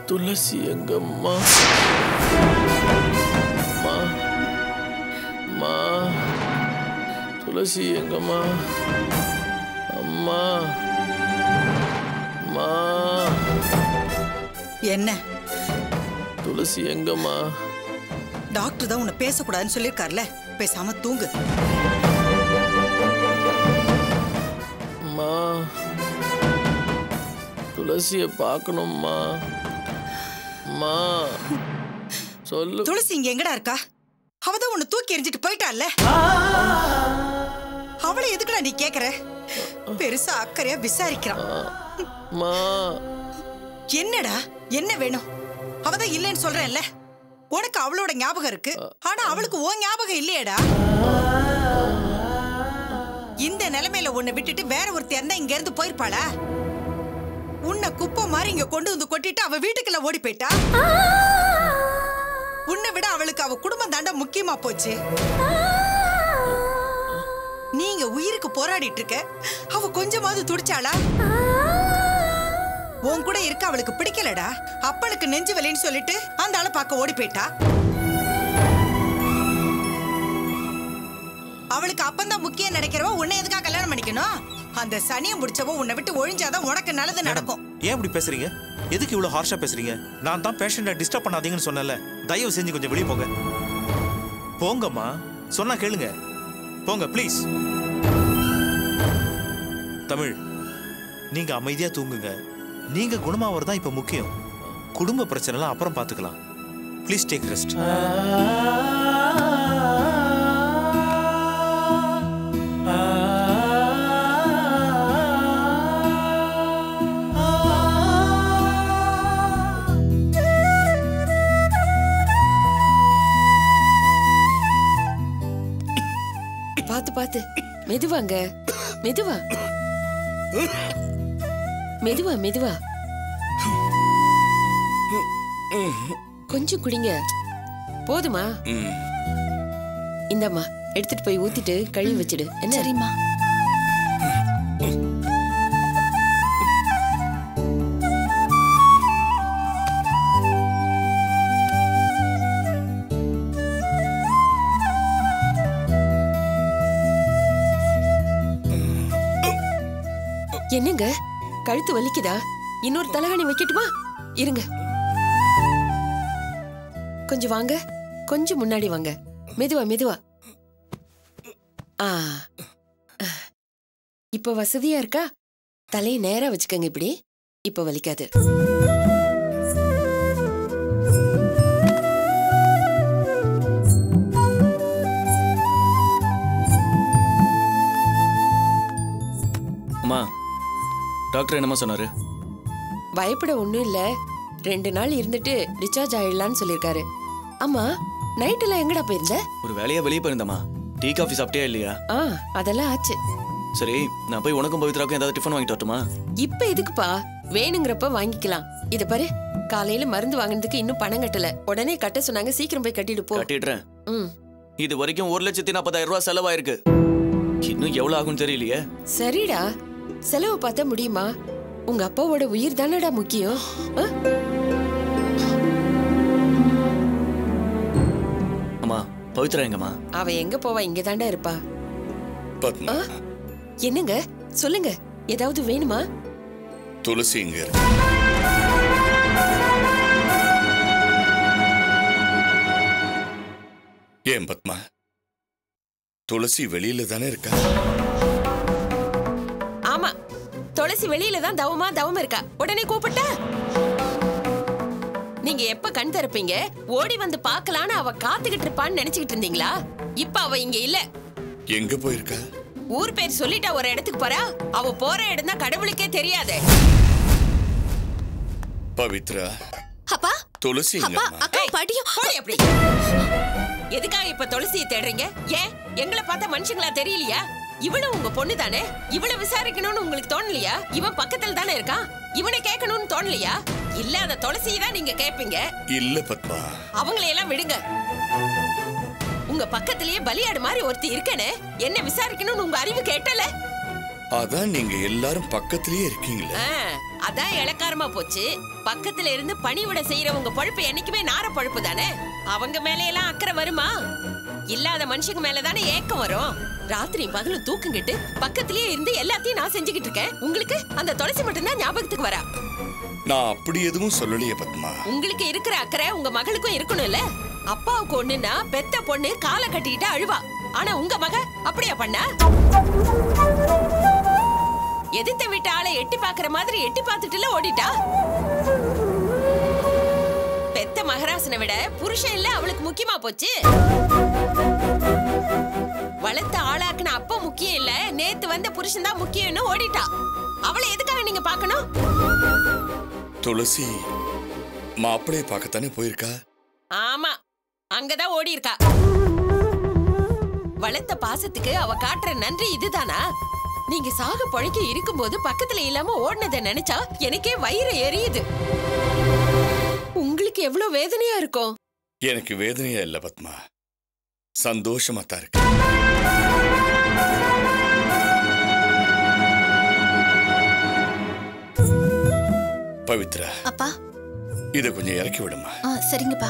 துளசி எங்கம்மா அம்மா அம்மா துளசி எங்கம்மா அம்மா அம்மா என்ன துளசி எங்கம்மா டாக்டர் தான் உன்னை பேசக்கூடாதுன்னு சொல்லியிருக்கார்ல பேசாம தூங்கு அம்மா துளசியை பார்க்கணும்மா அம்மா சொல்லு துளசி இங்க எங்கடா இருக்கா அவ தான் உன்னை தூக்கி எறிஞ்சிட்டு போயிட்டால அவளை எதுக்குடா நீ கேக்குற பெருசா அக்கறையா விசாரிக்கிறான் அம்மா என்னடா என்ன வேணும் அவ தான் இல்லைன்னு சொல்றேன்ல உனக்கு அவளோட ஞாபகம் இருக்கு ஆனா அவளுக்கு உன் ஞாபகம் இல்லையேடா இந்த நிலைமையில உன்னை விட்டுட்டு வேற ஒருத்தி இருந்தா இங்க இருந்து போயிருப்பாளா உன்னை குப்பை மாதிரி இங்க கொண்டு வந்து கொட்டிட்டு அவ வீட்டுக்குள்ள ஓடி போயிட்டா உன்னை விட அவளுக்கு அவ குடும்பம் தாண்டா முக்கியமா போச்சு நீங்க உயிருக்கு போராடிட்டு இருக்க அவ கொஞ்சமாவது துடிச்சாளா உன் கூட இருக்க அவளுக்கு பிடிக்கலடா அப்பனுக்கு நெஞ்சு வலின்னு சொல்லிட்டு அந்த ஆளை பார்க்க ஓடி போயிட்டா அவளுக்கு அப்பந்தான் முக்கியம் நினைக்கிறவ உன்னை எதுக்காக கல்யாணம் பண்ணிக்கணும் அந்த சனியை முடிச்சவ உன்னை விட்டு ஒழிஞ்சாதான் உனக்கு நல்லது நடக்கும் ஏன் இப்படி பேசுறீங்க எதுக்கு இவ்வளவு ஹார்ஷா பேசுறீங்க நான் தான் பேஷண்ட்டை டிஸ்டர்ப் பண்ணாதீங்கன்னு சொன்னல தயவு செஞ்சு கொஞ்சம் வெளியே போங்க போங்கம்மா சொன்னா கேளுங்க போங்க ப்ளீஸ் தமிழ் நீங்க அமைதியா தூங்குங்க நீங்க குணமாவது தான் இப்ப முக்கியம் குடும்ப பிரச்சனைலாம் அப்புறம் பார்த்துக்கலாம் ப்ளீஸ் டேக் ரெஸ்ட் பாத்து பாத்து மெதுவாங்க மெதுவா மெதுவா மெதுவா கொஞ்சம் குடிங்க போதுமா இந்தம்மா எடுத்துட்டு போய் ஊத்திட்டு கழுவி வச்சிடு என்ன சரிம்மா என்னங்க கழுத்து வலிக்குதா இன்னொரு தலகாணி வைக்கட்டுமா இருங்க கொஞ்சம் வாங்க கொஞ்சம் முன்னாடி வாங்க மெதுவா மெதுவா ஆ இப்ப வசதியா இருக்கா தலையை நேரா வச்சுக்கங்க இப்படி இப்ப வலிக்காது அம்மா டாக்டர் என்னம்மா சொன்னாரு பயப்பட ஒண்ணும் இல்ல ரெண்டு நாள் இருந்துட்டு டிஸ்சார்ஜ் ஆயிடலாம்னு சொல்லிருக்காரு ஆமா நைட் எல்லாம் எங்கடா போயிருந்த ஒரு வேலையா வெளியே போயிருந்தம்மா டீ காஃபி சாப்பிட்டியா இல்லையா ஆ அதெல்லாம் ஆச்சு சரி நான் போய் உனக்கும் பவித்ராக்கும் ஏதாவது டிஃபன் வாங்கிட்டு வரட்டுமா இப்ப எதுக்குப்பா வேணுங்கிறப்ப வாங்கிக்கலாம் இத பாரு காலையில மருந்து வாங்குனதுக்கு இன்னும் பணம் கட்டல உடனே கட்ட சொன்னாங்க சீக்கிரம் போய் கட்டிட்டு போ கட்டிடுறேன் ம் இது வரைக்கும் ஒரு லட்சத்தி நாற்பதாயிரம் ரூபாய் செலவாயிருக்கு இன்னும் எவ்வளவு ஆகும்னு தெரியலையே சரிடா செலவு பார்த்தா முடியுமா உங்க அப்பாவோட உயிர் தானடா முக்கியம் ஆ? அம்மா பவித்ரா எங்கம்மா அவ எங்க போவா இங்க தாண்டா இருப்பா பத்மா ஆ? என்னங்க சொல்லுங்க ஏதாவது வேணுமா துளசி இங்க இருக்கு ஏன் பத்மா துளசி வெளியில தானே இருக்கா ஆமா துளசி வெளியில தான் தவமா தவம் இருக்கா உடனே கூப்பிட்டா நீங்க எப்ப கண் திறப்பீங்க ஓடி வந்து பார்க்கலான்னு அவ காத்துக்கிட்டு இருப்பான்னு நினைச்சுக்கிட்டு இருந்தீங்களா இப்ப அவ இங்க இல்ல எங்க போயிருக்கா ஊர் பேர் சொல்லிட்டா ஒரு இடத்துக்கு போறா அவ போற இடம் தான் கடவுளுக்கே தெரியாதே பவித்ரா அப்பா துளசி அப்பா எங்கம்மா அக்கா பாட்டியும் போடி அப்படி எதுக்காக இப்ப துளசியை தேடுறீங்க ஏன் எங்களை பார்த்தா மனுஷங்களா தெரியலையா இவனும் உங்க பொண்ணு தானே இவனை விசாரிக்கணும்னு உங்களுக்கு தோணலையா இவன் பக்கத்துல தானே இருக்கான் இவனை கேட்கணும்னு தோணலையா இல்லாத துளசியை தான் நீங்க கேட்பீங்க இல்ல பத்மா அவங்களை எல்லாம் விடுங்க உங்க பக்கத்திலேயே பலியாடு மாதிரி ஒருத்தி இருக்கனே என்ன விசாரிக்கணும்னு உங்க அறிவு கேட்டல அதான் நீங்க எல்லாரும் பக்கத்திலேயே இருக்கீங்களே ஆ, அதான் இளக்காரமா போச்சு பக்கத்துல இருந்து பணிவிட செய்யறவங்க பொழப்பு என்னைக்குமே நார பொழப்பு தானே அவங்க மேல எல்லாம் அக்கறை வருமா இல்லாத மனுஷங்க மேல தானே ஏக்கம் வரும் ராத்திரி பகலும் தூக்கங்கிட்டு பக்கத்திலேயே இருந்து எல்லாத்தையும் நான் செஞ்சுக்கிட்டு இருக்கேன் உங்களுக்கு அந்த துளசி மட்டும்தான் ஞாபகத்துக்கு வரா நான் அப்படி எதுவும் சொல்லலையே பத்மா உங்களுக்கு இருக்கிற அக்கறை உங்க மகளுக்கும் இருக்கணும்ல அப்பாவுக்கு ஒண்ணுன்னா பெத்த பொண்ணு காலை கட்டிக்கிட்டு அழுவா ஆனா உங்க மக அப்படியா பண்ணா எதிர்த்த வீட்டு ஆளை எட்டி பாக்குற மாதிரி எட்டி பார்த்துட்டுல ஓடிட்டா பெத்த மகராசனை விட புருஷன் இல்ல அவளுக்கு முக்கியமா போச்சு வளர்த்த ஆளாக்குன அப்பா முக்கியம் இல்ல நேத்து வந்த புருஷன் தான் முக்கியம்னு ஓடிட்டா அவளை எதுக்காக நீங்க பார்க்கணும் துளசி மாப்பிளைய பார்க்கத்தானே போயிருக்கா ஆமா அங்கதான் ஓடி இருக்கா வளர்த்த பாசத்துக்கு அவ காட்டுற நன்றி இதுதானா நீங்க சாக பழைக்க இருக்கும்போது பக்கத்துல இல்லாம ஓடினதை நினைச்சா எனக்கே வயிறு எரியுது உங்களுக்கு எவ்வளவு வேதனையா இருக்கும் எனக்கு வேதனையா இல்ல பத்மா சந்தோஷமா தான் இருக்கு பவித்ரா அப்பா இத கொஞ்சம் இறக்கி விடுமா ஆ சரிங்கப்பா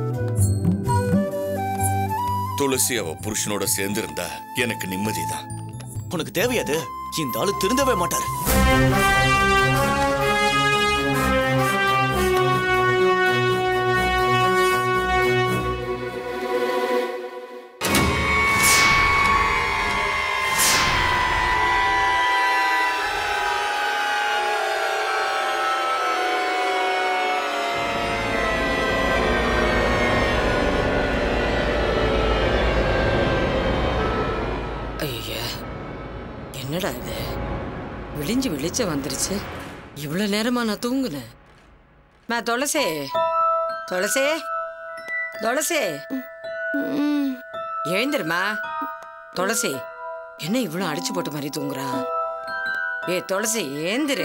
துளசி அவ புருஷனோட சேர்ந்திருந்தா எனக்கு நிம்மதிதான் உனக்கு தேவையாது இந்த ஆளு திருந்தவே மாட்டாரு ஐயா என்னடா இது விழிஞ்சு விழிச்ச வந்துருச்சு இவ்வளோ நேரமா நான் தூங்குனேன் மா துளசி துளசி துளசி எழுந்திருமா துளசி என்ன இவ்வளோ அடிச்சு போட்ட மாதிரி தூங்குறா ஏ துளசி ஏந்திரு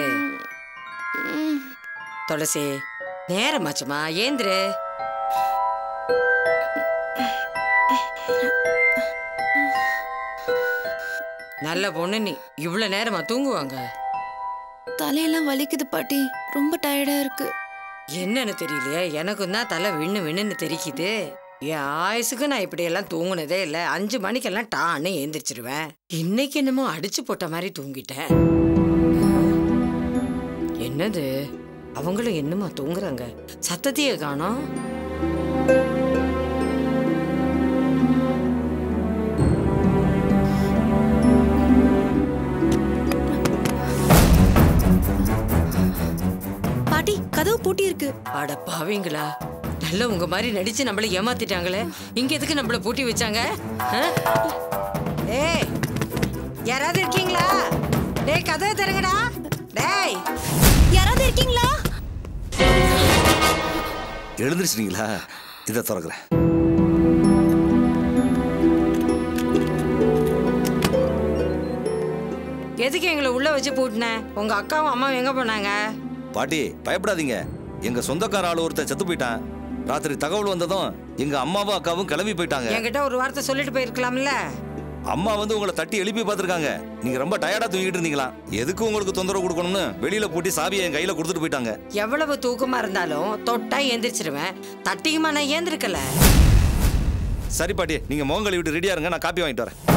துளசி நேரமாச்சுமா ஏந்திரு நல்ல பொண்ணு நீ இவ்வளோ நேரமா தூங்குவாங்க தலையெல்லாம் வலிக்குது பாட்டி ரொம்ப டயர்டா இருக்கு என்னன்னு தெரியலையே எனக்கும் தான் தலை விண்ணு விண்ணுன்னு தெரிக்குது என் ஆயுசுக்கு நான் இப்படியெல்லாம் தூங்குனதே இல்லை அஞ்சு மணிக்கெல்லாம் டான்னு ஏந்திரிச்சிருவேன் இன்னைக்கு என்னமோ அடிச்சு போட்ட மாதிரி தூங்கிட்டேன் என்னது அவங்களும் என்னமா தூங்குறாங்க சத்தத்தையே காணோம் பாட்டி கதவு பூட்டி இருக்கு அட பாவீங்களா நல்ல உங்க மாதிரி நடிச்சு நம்மள ஏமாத்திட்டாங்களே இங்க எதுக்கு நம்மள பூட்டி வச்சாங்க ஆ? ஏய் யாராவது இருக்கீங்களா டேய் கதவை தருங்கடா டேய் யாராவது இருக்கீங்களா எழுந்திருச்சிட்டீங்களா இதை திறக்கிறேன் எதுக்கு எங்களை உள்ள வச்சு பூட்டின உங்க அக்காவும் அம்மாவும் எங்க போனாங்க பாட்டி பயப்படாதீங்க எங்க சொந்தக்கார ஆள் ஒருத்தன் செத்து போயிட்டான் ராத்திரி தகவல் வந்ததும் எங்க அம்மாவும் அக்காவும் கிளம்பி போயிட்டாங்க என்கிட்ட ஒரு வார்த்தை சொல்லிட்டு போயிருக்கலாம்ல அம்மா வந்து உங்களை தட்டி எழுப்பி பார்த்திருக்காங்க நீங்க ரொம்ப டயர்டா தூங்கிட்டு இருந்தீங்களா எதுக்கு உங்களுக்கு தொந்தரவு கொடுக்கணும்னு வெளியில பூட்டி சாவியை என் கையில கொடுத்துட்டு போயிட்டாங்க எவ்வளவு தூக்கமா இருந்தாலும் தொட்டா எந்திரிச்சிருவேன் தட்டியுமா நான் ஏந்திருக்கல சரி பாட்டி நீங்க முகம் கழுவிட்டு ரெடியா இருங்க நான் காப்பி வாங்கிட்டு வரேன்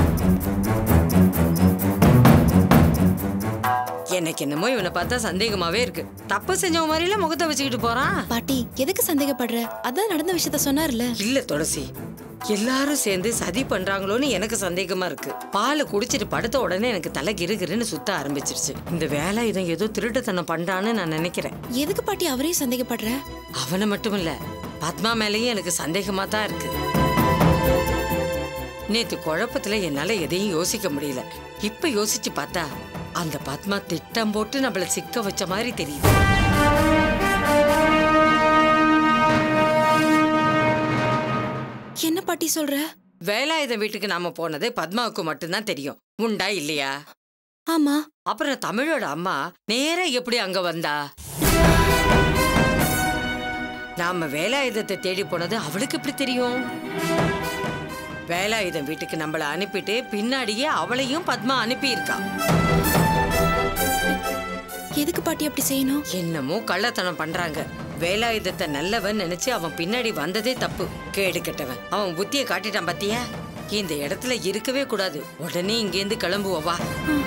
எனக்கு என்னமோ இவனை பார்த்தா சந்தேகமாவே இருக்கு தப்பு செஞ்சவன் மாதிரில முகத்தை வச்சுக்கிட்டு போறான் பாட்டி எதுக்கு சந்தேகப்படுற அதான் நடந்த விஷயத்த சொன்னார்ல இல்ல துளசி எல்லாரும் சேர்ந்து சதி பண்றாங்களோன்னு எனக்கு சந்தேகமா இருக்கு பாலை குடிச்சிட்டு படுத்த உடனே எனக்கு தலை கிருகிருன்னு சுத்த ஆரம்பிச்சிருச்சு இந்த வேலை இதை ஏதோ திருட்டுத்தனம் பண்றான்னு நான் நினைக்கிறேன் எதுக்கு பாட்டி அவரையும் சந்தேகப்படுற அவனை மட்டும் இல்ல பத்மா மேலேயும் எனக்கு சந்தேகமா தான் இருக்கு நேத்து குழப்பத்துல என்னால எதையும் யோசிக்க முடியல இப்ப யோசிச்சு பார்த்தா அந்த பத்மா திட்டம் போட்டு நம்மள சிக்க வச்ச மாதிரி தெரியுது என்ன பாட்டி சொல்ற வேலாயுத வீட்டுக்கு நாம போனது பத்மாவுக்கு மட்டும்தான் தெரியும் உண்டா இல்லையா ஆமா அப்புறம் தமிழோட அம்மா நேரா எப்படி அங்க வந்தா நாம வேலாயுதத்தை தேடி போனது அவளுக்கு எப்படி தெரியும் வேலாயுதம் வீட்டுக்கு நம்மள அனுப்பிட்டு பின்னாடியே அவளையும் பத்மா அனுப்பியிருக்கா எதுக்கு பாட்டி அப்படி செய்யணும் என்னமோ கள்ளத்தனம் பண்றாங்க வேலாயுதத்தை நல்லவன் நினைச்சு அவன் பின்னாடி வந்ததே தப்பு கேடு கெட்டவன் அவன் புத்திய காட்டிட்டான் பாத்தியா இந்த இடத்துல இருக்கவே கூடாது உடனே இங்கேருந்து கிளம்புவா வா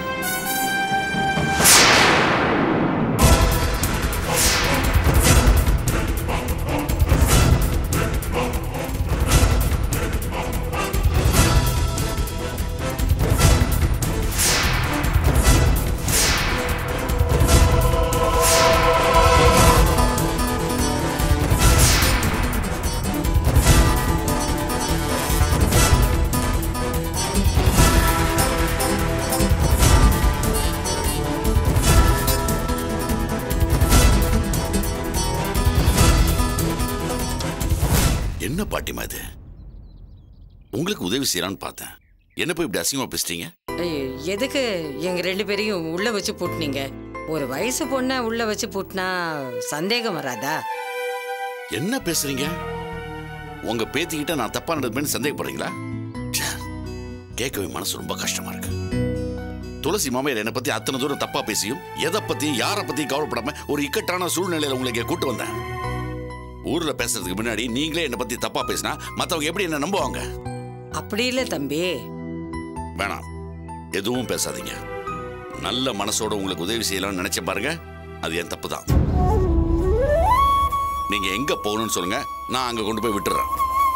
என்ன பாட்டிமா இது உங்களுக்கு உதவி செய்யலான்னு பார்த்தேன் என்ன போய் இப்படி அசிங்கமா பேசிட்டீங்க ஐயோ, எதுக்கு எங்க ரெண்டு பேரையும் உள்ள வச்சு பூட்டினீங்க ஒரு வயசு பொண்ண உள்ள வச்சு பூட்டினா சந்தேகம் வராதா என்ன பேசுறீங்க உங்க பேத்திக்கிட்ட நான் தப்பா நடந்துப்பேன்னு சந்தேகப்படுறீங்களா ச்சே, கேட்கவே மனசு ரொம்ப கஷ்டமா இருக்கு துளசி மாமையார் என்னை பத்தி அத்தனை தூரம் தப்பா பேசியும் எதை பத்தியும் யாரை பத்தியும் கவலைப்படாம ஒரு இக்கட்டான சூழ்நிலையில உங்களை இங்க கூட்டு வந்தேன் ஊர்ல பேசுறதுக்கு முன்னாடி நீங்களே என்னை பத்தி தப்பா பேசினா மத்தவங்க எப்படி என்ன நம்புவாங்க அப்படி இல்ல தம்பி வேணாம் எதுவும் பேசாதீங்க நல்ல மனசோட உங்களுக்கு உதவி செய்யலாம்னு நினைச்ச பாருங்க அது என் தப்பு தான் நீங்க எங்க போகணும்னு சொல்லுங்க நான் அங்க கொண்டு போய் விட்டுறேன்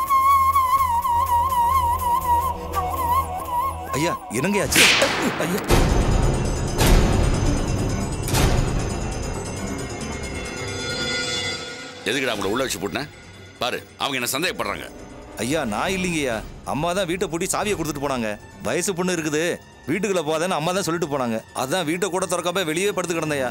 ஐயா என்னங்கயாச்சு ஐயா எதுக்குடா அவங்கள உள்ள வச்சு போட்டேன் பாரு அவங்க என்ன சந்தேகப்படுறாங்க ஐயா நான் இல்லைங்கய்யா அம்மா தான் வீட்டை பூட்டி சாவியை கொடுத்துட்டு போனாங்க வயசு பொண்ணு இருக்குது வீட்டுக்குள்ள போகாதேன்னு அம்மா தான் சொல்லிட்டு போனாங்க அதான் வீட்டை கூட திறக்காம வெளியே படுத்து கிடந்தையா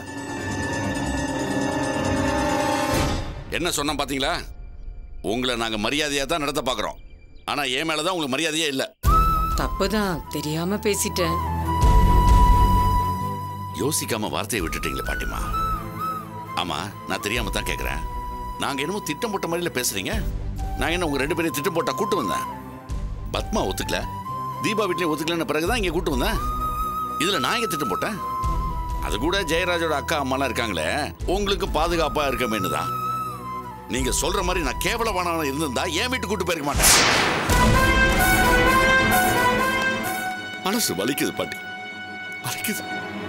என்ன சொன்னோம் பாத்தீங்களா உங்களை நாங்க மரியாதையா தான் நடத்த பாக்குறோம் ஆனா என் மேலதான் உங்களுக்கு மரியாதையே இல்ல தப்புதான் தெரியாம பேசிட்டேன் யோசிக்காம வார்த்தையை விட்டுட்டீங்களே பாட்டிமா ஆமா நான் தெரியாம தான் கேக்குறேன் நாங்க என்னமோ திட்டம் போட்ட மாதிரில பேசுறீங்க நான் என்ன உங்க ரெண்டு பேரையும் திட்டம் போட்டா கூட்டு வந்தேன் பத்மா ஒத்துக்கல தீபா வீட்லயும் ஒத்துக்கலன்னு பிறகுதான் இங்க கூட்டு வந்தேன் இதுல நான் எங்க திட்டம் போட்டேன் அது கூட ஜெயராஜோட அக்கா அம்மாலாம் இருக்காங்களே உங்களுக்கு பாதுகாப்பா இருக்கமேனு தான் நீங்க சொல்ற மாதிரி நான் கேவலமானவன் இருந்திருந்தா ஏன் வீட்டு கூட்டு போயிருக்க மாட்டேன் மனசு வலிக்குது பாட்டி வலிக்குது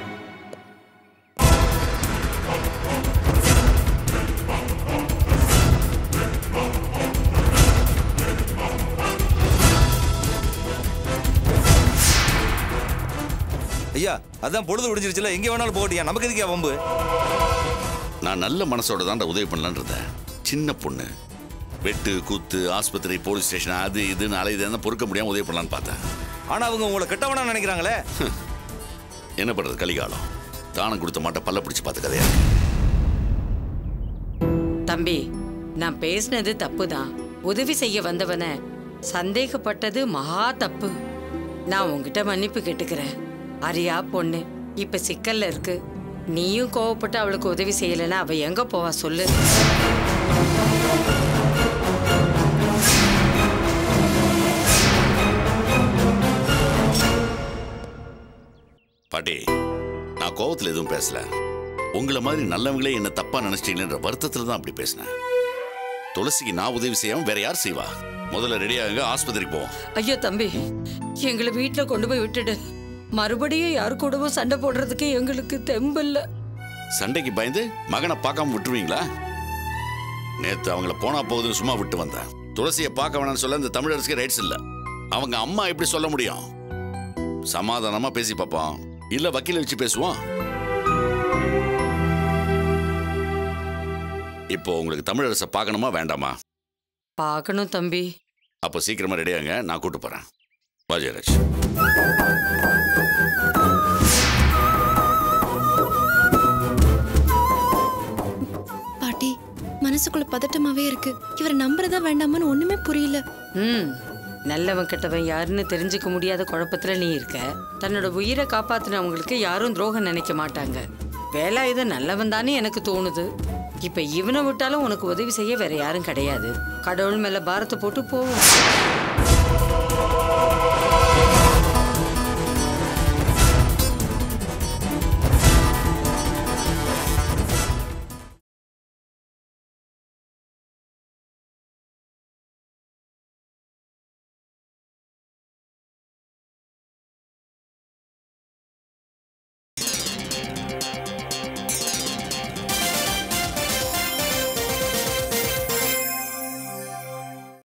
ஐயா அதான் பொழுது விடிஞ்சிருச்சுல எங்க வேணாலும் போட்டியா நமக்கு எதுக்கே வம்பு நான் நல்ல மனசோட தான் உதவி பண்ணலான்னு இருந்தேன் சின்ன பொண்ணு வெட்டு குத்து ஆஸ்பத்திரி போலீஸ் ஸ்டேஷன் அது இதுன்னு அலையுதுன்னு பொறுக்க முடியாம உதவி பண்ணலான்னு பார்த்தேன் ஆனா அவங்க உங்களை கெட்டவனா நினைக்கிறாங்களே என்ன பண்றது கலிகாலம் தானம் கொடுத்த மாட்ட பல்ல பிடிச்சு பார்த்த கதையா இருக்கு. தம்பி நான் பேசினது தப்புதான் உதவி செய்ய வந்தவன சந்தேகப்பட்டது மகா தப்பு நான் உன்கிட்ட மன்னிப்பு கேட்டுக்கிறேன் அரியா பொண்ணு இப்ப சிக்கல்ல இருக்கு நீயும் கோவப்பட்டு அவளுக்கு உதவி செய்யலைன்னா அவ எங்க போவா சொல்லு பாட்டி நான் கோவத்துல எதுவும் பேசல உங்களை மாதிரி நல்லவங்களே என்ன தப்பா நினைச்சிட்டீங்களேன்ற வருத்தத்துல தான் அப்படி பேசினேன் துளசிக்கு நான் உதவி செய்யாம வேற யார் செய்வா முதல்ல ரெடியாகுங்க ஆஸ்பத்திரிக்கு போவோம் ஐயோ தம்பி எங்களை வீட்டுல கொண்டு போய் விட்டுடு மறுபடியும் யாரு கூடவும் சண்டை போடுறதுக்கு எங்களுக்கு தெம்பில்ல சண்டைக்கு பயந்து மகனை பார்க்காம விட்டுருவீங்களா நேத்து அவங்கள போனா போகுதுன்னு சும்மா விட்டு வந்தேன் துளசியை பார்க்க வேணாம்னு சொல்ல இந்த தமிழரசுக்கு ரைட்ஸ் இல்ல அவங்க அம்மா எப்படி சொல்ல முடியும் சமாதானமா பேசி பார்ப்போம் இல்ல வக்கீல வச்சு பேசுவோம் இப்போ உங்களுக்கு தமிழரசை பார்க்கணுமா வேண்டாமா பார்க்கணும் தம்பி அப்போ சீக்கிரமா ரெடியாங்க நான் கூட்டு போறேன் வா ஜெயராஜ் பாட்டி மனசுக்குள்ள பதட்டமாவே இருக்கு இவரை நம்புறதா வேண்டாமான்னு ஒண்ணுமே புரியல ம் நல்லவன் கெட்டவன் யாருன்னு தெரிஞ்சுக்க முடியாத குழப்பத்துல நீ இருக்க தன்னோட உயிரை காப்பாத்தினவங்களுக்கு யாரும் துரோகம் நினைக்க மாட்டாங்க வேலாயுதம் நல்லவன் தானே எனக்கு தோணுது இப்ப இவனை விட்டாலும் உனக்கு உதவி செய்ய வேற யாரும் கிடையாது கடவுள் மேல பாரத்தை போட்டு போவோம்